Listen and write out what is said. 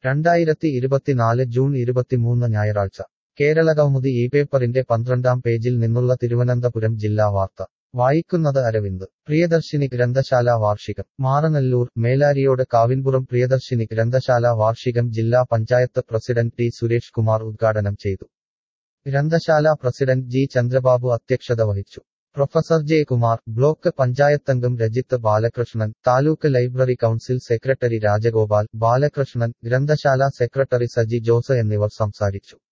രണ്ടായിരത്തി ഇരുപത്തിനാല് ജൂൺ ഇരുപത്തിമൂന്ന് ഞായറാഴ്ച കേരള കൗമുദി ഈ പേപ്പറിന്റെ പന്ത്രണ്ടാം പേജിൽ നിന്നുള്ള തിരുവനന്തപുരം ജില്ലാ വാർത്ത വായിക്കുന്നത് അരവിന്ദ് പ്രിയദർശിനി ഗ്രന്ഥശാല വാർഷികം മാറനല്ലൂർ മേലാരിയോട് കാവിൻപുറം പ്രിയദർശിനി ഗ്രന്ഥശാല വാർഷികം ജില്ലാ പഞ്ചായത്ത് പ്രസിഡന്റ് ടി സുരേഷ് കുമാർ ഉദ്ഘാടനം ചെയ്തു ഗ്രന്ഥശാല പ്രസിഡന്റ് ജി ചന്ദ്രബാബു അധ്യക്ഷത വഹിച്ചു പ്രൊഫസർ ജെ കുമാർ ബ്ലോക്ക് പഞ്ചായത്തംഗം Rajith Balakrishnan taluk library council secretary Rajagopal Balakrishnan ഗ്രന്ഥശാല സെക്രട്ടറി സജി ജോസ് എന്നിവർ സംസാരിച്ചു